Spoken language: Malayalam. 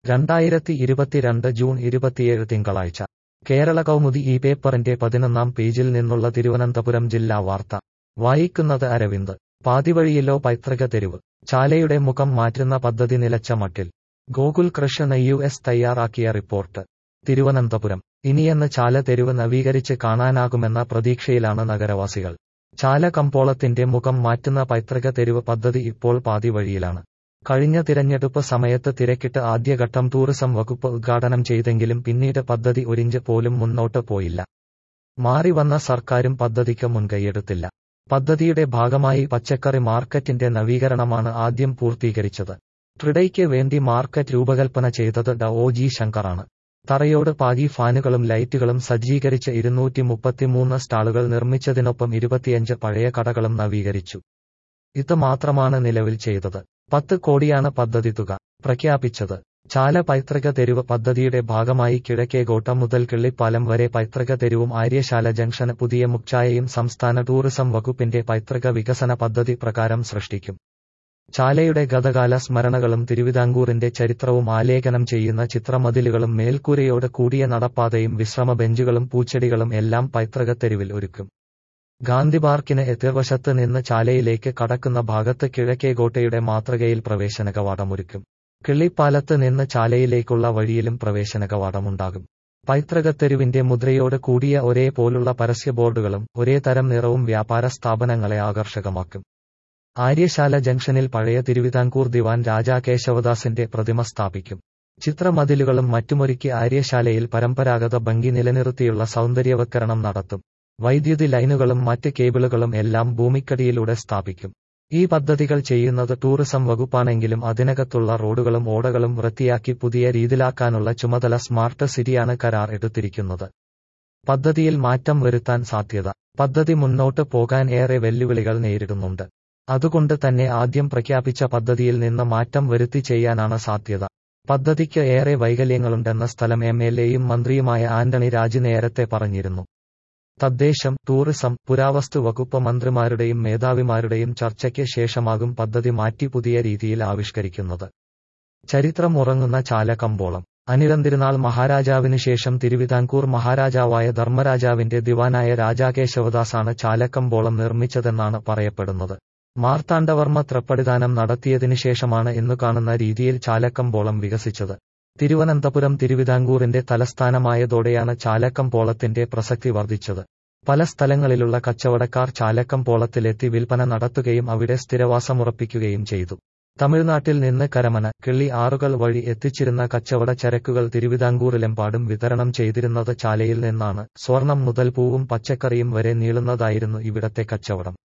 രണ്ടായിരത്തി ഇരുപത്തിരണ്ട് ജൂൺ ഇരുപത്തിയേഴ് തിങ്കളാഴ്ച കേരള കൗമുദി ഈ പേപ്പറിന്റെ പതിനൊന്നാം പേജിൽ നിന്നുള്ള തിരുവനന്തപുരം ജില്ലാ വാർത്ത വായിക്കുന്നത് അരവിന്ദ് പാതിവഴിയിലോ പൈതൃക തെരുവ് ചാലയുടെ മുഖം മാറ്റുന്ന പദ്ധതി നിലച്ച മട്ടിൽ ഗോകുൽ കൃഷ്ണ യു എസ് തയ്യാറാക്കിയ റിപ്പോർട്ട് തിരുവനന്തപുരം ഇനിയെന്ന് ചാല തെരുവ് നവീകരിച്ച് കാണാനാകുമെന്ന പ്രതീക്ഷയിലാണ് നഗരവാസികൾ ചാല കമ്പോളത്തിന്റെ മുഖം മാറ്റുന്ന പൈതൃക തെരുവ് പദ്ധതി ഇപ്പോൾ പാതിവഴിയിലാണ് കഴിഞ്ഞ തിരഞ്ഞെടുപ്പ് സമയത്ത് തിരക്കിട്ട് ആദ്യഘട്ടം ടൂറിസം വകുപ്പ് ഉദ്ഘാടനം ചെയ്തെങ്കിലും പിന്നീട് പദ്ധതി ഒരിഞ്ച് പോലും മുന്നോട്ട് പോയില്ല മാറി വന്ന സർക്കാരും പദ്ധതിക്ക് മുൻകൈയെടുത്തില്ല പദ്ധതിയുടെ ഭാഗമായി പച്ചക്കറി മാർക്കറ്റിന്റെ നവീകരണമാണ് ആദ്യം പൂർത്തീകരിച്ചത് ട്രിഡയ്ക്ക് വേണ്ടി മാർക്കറ്റ് രൂപകൽപ്പന ചെയ്തത് ഡ ഒ ജി ശങ്കറാണ് തറയോട് പാകി ഫാനുകളും ലൈറ്റുകളും സജ്ജീകരിച്ച് ഇരുന്നൂറ്റി മുപ്പത്തിമൂന്ന് സ്റ്റാളുകൾ നിർമ്മിച്ചതിനൊപ്പം ഇരുപത്തിയഞ്ച് പഴയ കടകളും നവീകരിച്ചു ഇത് മാത്രമാണ് നിലവിൽ ചെയ്തത് പത്ത് കോടിയാണ് പദ്ധതി തുക പ്രഖ്യാപിച്ചത് ചാല പൈതൃക തെരുവ് പദ്ധതിയുടെ ഭാഗമായി കിഴക്കേകോട്ട മുതൽ കിള്ളിപ്പാലം വരെ പൈതൃക തെരുവും ആര്യശാല ജംഗ്ഷന് പുതിയ മുക്ചായയും സംസ്ഥാന ടൂറിസം വകുപ്പിന്റെ പൈതൃക വികസന പദ്ധതി പ്രകാരം സൃഷ്ടിക്കും ചാലയുടെ ഗതകാല സ്മരണകളും തിരുവിതാംകൂറിന്റെ ചരിത്രവും ആലേഖനം ചെയ്യുന്ന ചിത്രമതിലുകളും മേൽക്കൂരയോട് കൂടിയ നടപ്പാതയും വിശ്രമ ബെഞ്ചുകളും പൂച്ചെടികളും എല്ലാം പൈതൃക തെരുവിൽ ഒരുക്കും ഗാന്ധി പാർക്കിന് എതിർവശത്ത് നിന്ന് ചാലയിലേക്ക് കടക്കുന്ന ഭാഗത്ത് കിഴക്കേകോട്ടയുടെ മാതൃകയിൽ പ്രവേശന കവാടമൊരുക്കും കിള്ളിപ്പാലത്ത് നിന്ന് ചാലയിലേക്കുള്ള വഴിയിലും പ്രവേശന കവാടമുണ്ടാകും പൈതൃകത്തെരുവിന്റെ മുദ്രയോട് കൂടിയ ഒരേ പോലുള്ള പരസ്യ ബോർഡുകളും ഒരേ തരം നിറവും വ്യാപാര സ്ഥാപനങ്ങളെ ആകർഷകമാക്കും ആര്യശാല ജംഗ്ഷനിൽ പഴയ തിരുവിതാംകൂർ ദിവാൻ രാജാ കേശവദാസിന്റെ പ്രതിമ സ്ഥാപിക്കും ചിത്രമതിലുകളും മറ്റുമൊരുക്കി ആര്യശാലയിൽ പരമ്പരാഗത ഭംഗി നിലനിർത്തിയുള്ള സൗന്ദര്യവൽക്കരണം നടത്തും വൈദ്യുതി ലൈനുകളും മറ്റ് കേബിളുകളും എല്ലാം ഭൂമിക്കടിയിലൂടെ സ്ഥാപിക്കും ഈ പദ്ധതികൾ ചെയ്യുന്നത് ടൂറിസം വകുപ്പാണെങ്കിലും അതിനകത്തുള്ള റോഡുകളും ഓടകളും വൃത്തിയാക്കി പുതിയ രീതിയിലാക്കാനുള്ള ചുമതല സ്മാർട്ട് സിറ്റിയാണ് കരാർ എടുത്തിരിക്കുന്നത് പദ്ധതിയിൽ മാറ്റം വരുത്താൻ സാധ്യത പദ്ധതി മുന്നോട്ട് പോകാൻ ഏറെ വെല്ലുവിളികൾ നേരിടുന്നുണ്ട് അതുകൊണ്ട് തന്നെ ആദ്യം പ്രഖ്യാപിച്ച പദ്ധതിയിൽ നിന്ന് മാറ്റം വരുത്തി ചെയ്യാനാണ് സാധ്യത പദ്ധതിക്ക് ഏറെ വൈകല്യങ്ങളുണ്ടെന്ന സ്ഥലം എം എൽ എയും മന്ത്രിയുമായ ആന്റണി രാജ് നേരത്തെ പറഞ്ഞിരുന്നു തദ്ദേശം ടൂറിസം പുരാവസ്തു വകുപ്പ് മന്ത്രിമാരുടെയും മേധാവിമാരുടെയും ചർച്ചയ്ക്ക് ശേഷമാകും പദ്ധതി മാറ്റി പുതിയ രീതിയിൽ ആവിഷ്കരിക്കുന്നത് ചരിത്രം ഉറങ്ങുന്ന ചാലക്കമ്പോളം അനിരന്തിരുനാൾ മഹാരാജാവിനു ശേഷം തിരുവിതാംകൂർ മഹാരാജാവായ ധർമ്മരാജാവിന്റെ ദിവാനായ രാജാകേശവദാസാണ് ചാലക്കമ്പോളം നിർമ്മിച്ചതെന്നാണ് പറയപ്പെടുന്നത് മാർത്താണ്ഡവർമ്മ തൃപ്പടിദാനം നടത്തിയതിനു ശേഷമാണ് ഇന്നു കാണുന്ന രീതിയിൽ ചാലക്കമ്പോളം വികസിച്ചത് തിരുവനന്തപുരം തിരുവിതാംകൂറിന്റെ തലസ്ഥാനമായതോടെയാണ് ചാലക്കമ്പോളത്തിന്റെ പ്രസക്തി വർദ്ധിച്ചത് പല സ്ഥലങ്ങളിലുള്ള കച്ചവടക്കാർ ചാലക്കമ്പോളത്തിലെത്തി വിൽപ്പന നടത്തുകയും അവിടെ സ്ഥിരവാസമുറപ്പിക്കുകയും ചെയ്തു തമിഴ്നാട്ടിൽ നിന്ന് കരമന കിള്ളി ആറുകൾ വഴി എത്തിച്ചിരുന്ന കച്ചവട ചരക്കുകൾ തിരുവിതാംകൂറിലെമ്പാടും വിതരണം ചെയ്തിരുന്നത് ചാലയിൽ നിന്നാണ് സ്വർണം മുതൽ പൂവും പച്ചക്കറിയും വരെ നീളുന്നതായിരുന്നു ഇവിടത്തെ കച്ചവടം